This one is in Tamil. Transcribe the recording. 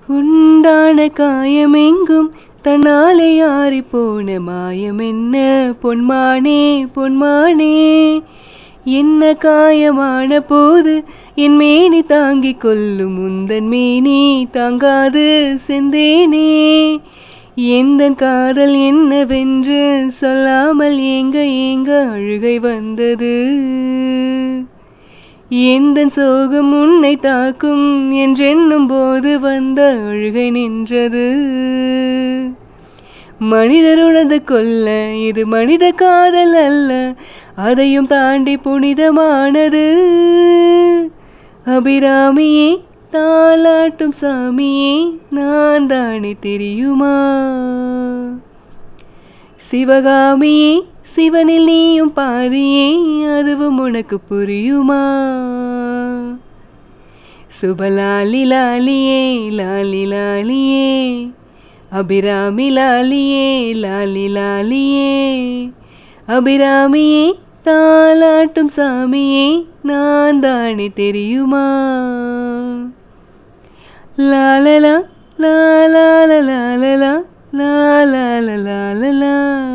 உண்டான காயமெங்கும் தன்னாலே ஆறி போன மாயம் என்ன பொன்மானே பொன்மானே என்ன காயமான போது என் மேனி தாங்கிக் கொள்ளும் உந்தன் மேனி தாங்காது செந்தேனே எந்தன் காதல் என்னவென்று சொல்லாமல் ஏங்க ஏங்க அழுகை வந்தது எந்தன் சோகம் உன்னை தாக்கும் என்றெண்ணும் போது வந்த அழுகை நின்றது மனிதர் உணர்ந்து கொள்ள இது மனித காதல் அல்ல அதையும் தாண்டி புனிதமானது அபிராமியே தாலாட்டும் சாமியே நான் தானே தெரியுமா சிவகாமியே சிவனில் நீயும் பாதியே அதுவும் உனக்கு புரியுமா சுபலாலி லாலியே லாலி லாலியே அபிராமி லாலியே லாலி லாலியே அபிராமியே தாலாட்டும் சாமியே நான் தானே தெரியுமா லாலலா லாலால லாலலா லாலால லாலலா